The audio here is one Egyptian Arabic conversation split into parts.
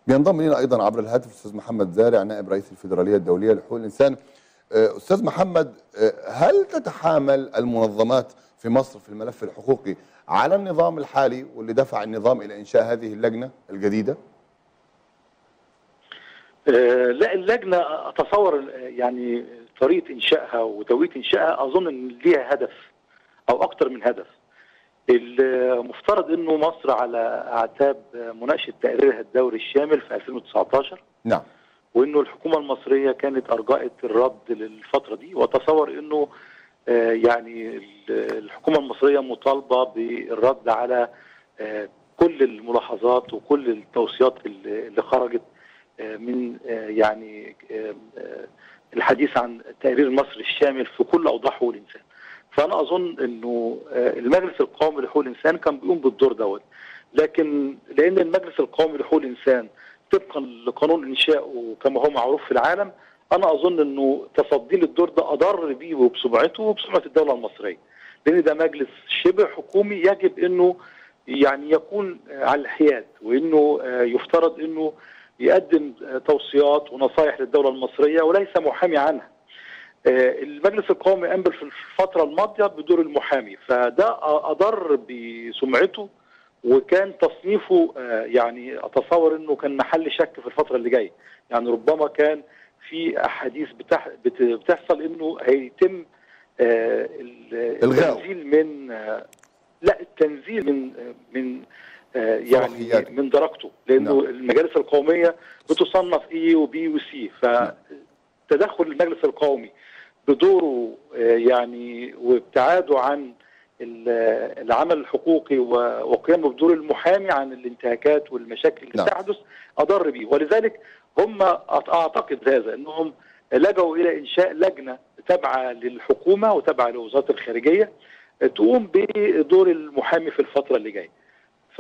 بينضم لنا ايضا عبر الهاتف الاستاذ محمد زارع نائب رئيس الفيدراليه الدوليه لحقوق الانسان آه، استاذ محمد آه، هل تتحامل المنظمات في مصر في الملف الحقوقي على النظام الحالي واللي دفع النظام الى انشاء هذه اللجنه الجديده؟ آه، لا اللجنه اتصور آه، يعني طريقه انشائها وتوقيت انشائها اظن ان ليها هدف او اكتر من هدف. المفترض انه مصر على اعتاب مناقشه تقريرها الدوري الشامل في 2019 نعم وانه الحكومه المصريه كانت ارجأت الرد للفتره دي واتصور انه آه، يعني ال- الحكومه المصريه مطالبه بالرد على آه، كل الملاحظات وكل التوصيات اللي اللي خرجت آه، من آه، يعني آه، آه، الحديث عن تقرير مصر الشامل في كل اوضاع حقوق الانسان. فانا اظن انه آه، المجلس القومي لحقوق الانسان كان بيقوم بالدور دوت لكن لان المجلس القومي لحقوق الانسان طبقا لقانون انشائه كما هو معروف في العالم انا اظن انه تصدي للدور ده اضر بيه وبسمعته وبسمعه الدوله المصريه لان ده مجلس شبه حكومي يجب انه يعني يكون آه، على الحياد وانه آه، يفترض انه يقدم آه، توصيات ونصائح للدوله المصريه وليس محامي عنها آه، المجلس القومي قام في الفتره الماضيه بدور المحامي فده اضر بسمعته وكان تصنيفه آه، يعني اتصور انه كان محل شك في الفتره اللي جايه يعني ربما كان في احاديث بتح بت- بتحصل انه هيتم آه، ال- إلغاؤه. التنزيل من آه، لا التنزيل من آه، من آه، يعني صلاحياته. من درجته لانه نعم. المجالس القوميه بتصنف اي وبي وسي فتدخل المجلس القومي بدوره آه، يعني وابتعاده عن ال- العمل الحقوقي و- وقيامه بدور المحامي عن الانتهاكات والمشاكل اللي نعم. تحدث اضر بيه ولذلك هم أعت- اعتقد هذا انهم لجوا الى انشاء لجنه تابعه للحكومه وتابعه لوزاره الخارجيه تقوم بدور المحامي في الفتره اللي جايه. ف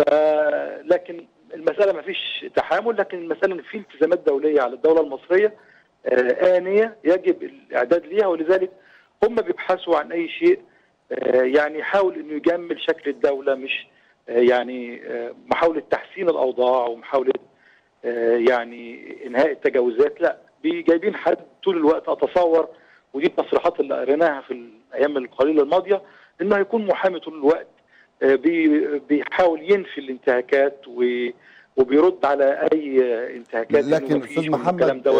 لكن المساله ما فيش تحامل لكن المساله ان في التزامات دوليه على الدوله المصريه آه، آنية يجب الإعداد ليها ولذلك هم بيبحثوا عن أي شيء آه، يعني يحاول إنه يجمل شكل الدولة مش آه، يعني آه، محاولة تحسين الأوضاع ومحاولة آه، يعني إنهاء التجاوزات لا بي- جايبين حد طول الوقت أتصور ودي التصريحات اللي قريناها في الأيام القليلة الماضية إنه هيكون محامي طول الوقت آه، بي- بيحاول ينفي الانتهاكات و وبيرد على اي انتهاكات إنه لكن مفيش استاذ والكلام محمد دوت